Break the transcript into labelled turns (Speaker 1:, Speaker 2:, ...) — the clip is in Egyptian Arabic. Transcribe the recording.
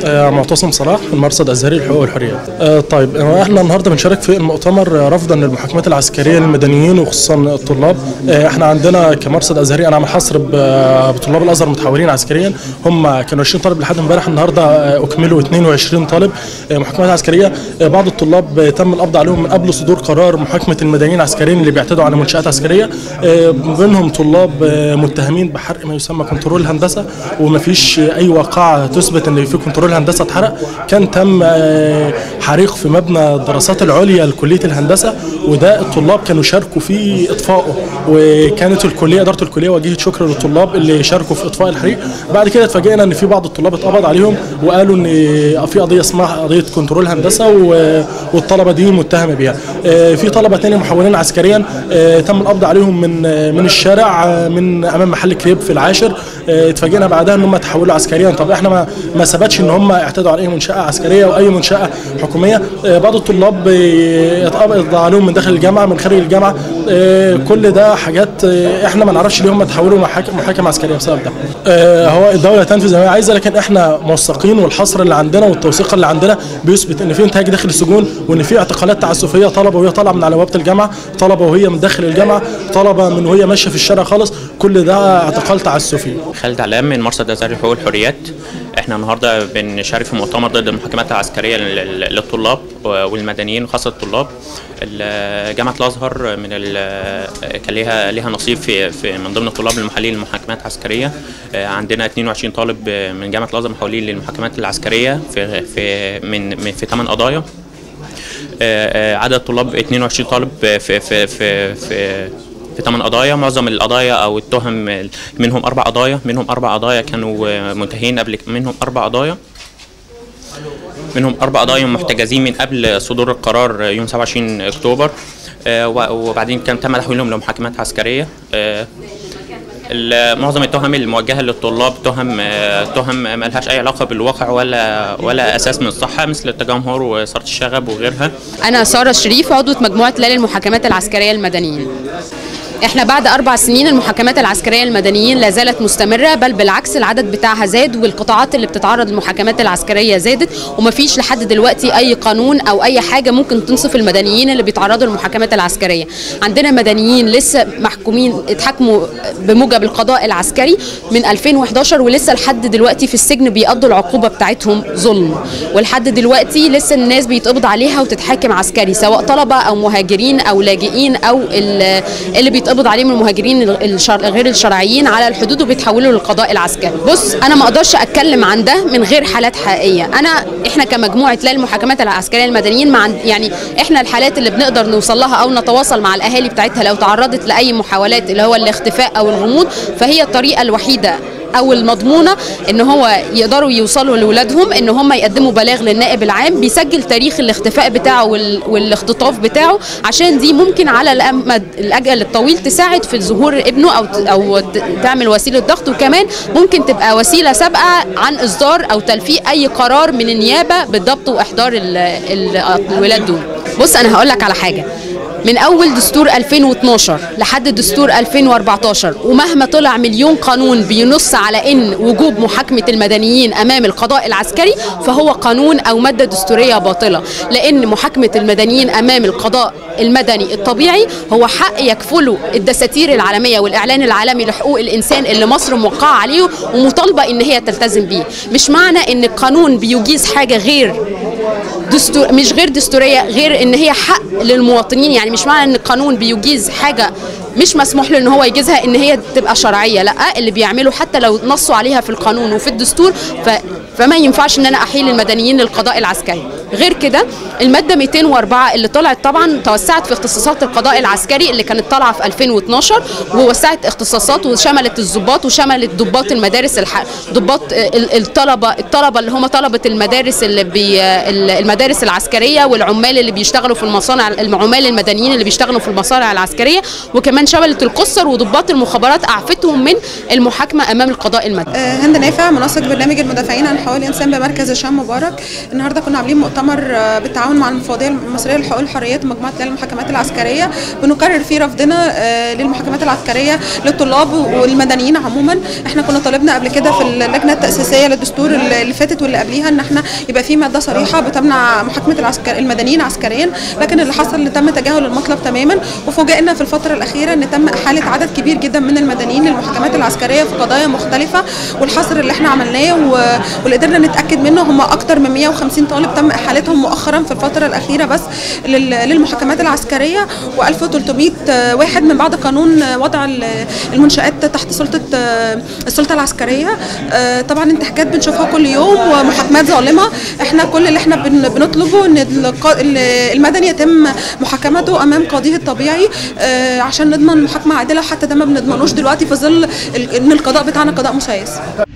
Speaker 1: آه، معتصم صلاح من مرصد ازهري للحقوق والحريات. آه، طيب آه، احنا النهارده بنشارك في المؤتمر آه، رفضا للمحاكمات العسكريه للمدنيين وخصوصا الطلاب. آه، احنا عندنا كمرصد ازهري انا عامل حصر ب- آه، بطلاب الازهر متحولين عسكريا هم كانوا 20 طالب لحد امبارح النهارده آه، اكملوا 22 طالب آه، محاكمات عسكريه آه، بعض الطلاب آه، تم القبض عليهم من قبل صدور قرار محاكمه المدنيين العسكريين اللي بيعتدوا على منشات عسكريه آه، منهم طلاب آه، متهمين بحرق ما يسمى كنترول هندسه ومفيش اي واقعه تثبت ان في كنترول هندسه اتحرق كان تم آه، حريق في مبنى الدراسات العليا لكليه الهندسه وده الطلاب كانوا شاركوا في اطفائه وكانت الكليه اداره الكليه وجهت شكر للطلاب اللي شاركوا في اطفاء الحريق بعد كده اتفاجئنا ان في بعض الطلاب اتقبض عليهم وقالوا ان في قضيه اسمها قضيه كنترول هندسه و- والطلبه دي متهمه بيها آه، في طلبه تاني محولين عسكريا آه، تم القبض عليهم من آه، من الشارع آه، من امام محل كريب في العاشر آه، اتفاجئنا بعدها ان هم تحولوا عسكريا طب احنا ما ما ثبتش ان هم اعتدوا على اي منشاه عسكريه او اي منشاه حكوميه آه، بعض الطلاب آه، اتقبض عليهم من داخل الجامعه من خارج الجامعه آه، كل ده حاجات آه، احنا ما نعرفش ليه هم تحولوا محاكم محاكم عسكريه بسبب ده آه، هو الدوله تنفذ زي ما هي عايزه لكن احنا موثقين والحصر اللي عندنا والتوثيق اللي عندنا بيثبت ان في انتهاك داخل السجون وان في اعتقالات تعسفيه طلبه وهي طالعه من على بوابه الجامعه طلبه وهي من داخل الجامعه طلبه من وهي ماشيه في الشارع خالص كل ده اعتقال تعسفي
Speaker 2: خالد علام من مرصد ازهر الحقوق والحريات احنا النهارده بنشارك في مؤتمر ضد المحاكمات العسكريه لل- للطلاب والمدنيين وخاصه الطلاب ال- جامعه الازهر من ال- كان ليها ليها نصيب في, في من ضمن الطلاب المحللين للمحاكمات العسكريه آه، عندنا 22 طالب من جامعه الازهر محولين للمحاكمات العسكريه في في من من- في 8 قضايا آه، آه، عدد الطلاب 22 طالب في في في في في 8 قضايا معظم القضايا او التهم منهم اربع قضايا منهم اربع قضايا كانوا آه، منتهين قبل منهم اربع قضايا منهم اربع قضايا محتجزين من قبل صدور القرار يوم 27 اكتوبر آه، و- وبعدين كان تم تحويلهم لمحاكمات عسكريه آه، ال- معظم التهم الموجهه للطلاب تهم آه، تهم ما لهاش اي علاقه بالواقع ولا ولا اساس من الصحه مثل التجمهر وإثارة الشغب وغيرها
Speaker 3: أنا سارة شريف عضوة مجموعة ليالي المحاكمات العسكرية المدنيين احنا بعد اربع سنين المحاكمات العسكريه المدنيين لا زالت مستمره بل بالعكس العدد بتاعها زاد والقطاعات اللي بتتعرض للمحاكمات العسكريه زادت ومفيش لحد دلوقتي اي قانون او اي حاجه ممكن تنصف المدنيين اللي بيتعرضوا للمحاكمات العسكريه عندنا مدنيين لسه محكومين اتحكموا بموجب القضاء العسكري من 2011 ولسه لحد دلوقتي في السجن بيقضوا العقوبه بتاعتهم ظلم ولحد دلوقتي لسه الناس بيتقبض عليها وتتحاكم عسكري سواء طلبه او مهاجرين او لاجئين او ال- اللي بيتقبض عليهم المهاجرين الشر... غير الشرعيين على الحدود وبيتحولوا للقضاء العسكري بص انا ما اقدرش اتكلم عن ده من غير حالات حقيقيه انا احنا كمجموعه لا المحاكمات العسكريه المدنيين مع يعني احنا الحالات اللي بنقدر نوصل لها او نتواصل مع الاهالي بتاعتها لو تعرضت لاي محاولات اللي هو الاختفاء او الغموض فهي الطريقه الوحيده او المضمونه ان هو يقدروا يوصلوا لاولادهم ان هم يقدموا بلاغ للنائب العام بيسجل تاريخ الاختفاء بتاعه وال- والاختطاف بتاعه عشان دي ممكن على الامد الاجل الطويل تساعد في ظهور ابنه او ت- او ت- تعمل وسيله ضغط وكمان ممكن تبقى وسيله سابقه عن اصدار او تلفيق اي قرار من النيابه بالضبط واحضار ال- ال- الولاد دول بص انا هقول لك على حاجه من اول دستور 2012 لحد دستور 2014 ومهما طلع مليون قانون بينص على ان وجوب محاكمه المدنيين امام القضاء العسكري فهو قانون او ماده دستوريه باطله لان محاكمه المدنيين امام القضاء المدني الطبيعي هو حق يكفله الدساتير العالميه والاعلان العالمي لحقوق الانسان اللي مصر موقعه عليه ومطالبه ان هي تلتزم بيه مش معنى ان القانون بيجيز حاجه غير دستور مش غير دستوريه غير ان هي حق للمواطنين يعني مش معنى ان القانون بيجيز حاجه مش مسموح له ان هو يجيزها ان هي تبقى شرعيه لا اللي بيعملوا حتى لو نصوا عليها في القانون وفي الدستور ف فما ينفعش ان انا احيل المدنيين للقضاء العسكري غير كده الماده 204 اللي طلعت طبعا توسعت في اختصاصات القضاء العسكري اللي كانت طالعه في 2012 ووسعت اختصاصات وشملت الضباط وشملت ضباط المدارس الح... ضباط ال- الطلبه الطلبه اللي هم طلبه المدارس اللي بي... ال- المدارس العسكريه والعمال اللي بيشتغلوا في المصانع العمال المدنيين اللي بيشتغلوا في المصانع العسكريه وكمان شملت القصر وضباط المخابرات اعفتهم من المحاكمه امام القضاء المدني
Speaker 4: آه، هند نافع منسق برنامج المدافعين عن حقوق الانسان بمركز هشام مبارك النهارده كنا عاملين مؤتمر آه، بالتعاون بالتعاون مع المفوضيه المصريه للحقوق والحريات ومجموعه لجان المحاكمات العسكريه بنكرر فيه رفضنا آه، للمحاكمات العسكريه للطلاب والمدنيين عموما احنا كنا طالبنا قبل كده في اللجنه التاسيسيه للدستور اللي فاتت واللي قبليها ان احنا يبقى في ماده صريحه بتمنع محاكمه العسكر المدنيين عسكريا لكن اللي حصل ان تم تجاهل المطلب تماما وفوجئنا في الفتره الاخيره ان تم احاله عدد كبير جدا من المدنيين للمحاكمات العسكريه في قضايا مختلفه والحصر اللي احنا عملناه و- واللي قدرنا نتاكد منه هم اكتر من 150 طالب تم احالتهم مؤخرا في الفتره الاخيره بس لل- للمحاكمات العسكريه و1300 واحد من بعد قانون وضع ال- المنشات تحت سلطه السلطه العسكريه آه، طبعا انتهاكات بنشوفها كل يوم ومحاكمات ظالمه احنا كل اللي احنا بن- بنطلبه ان الق- ال- المدني يتم محاكمته امام قاضيه الطبيعي آه، عشان نضمن محاكمه عادله حتى ده ما بنضمنوش دلوقتي في ظل ال- ان القضاء بتاعنا قضاء مسيس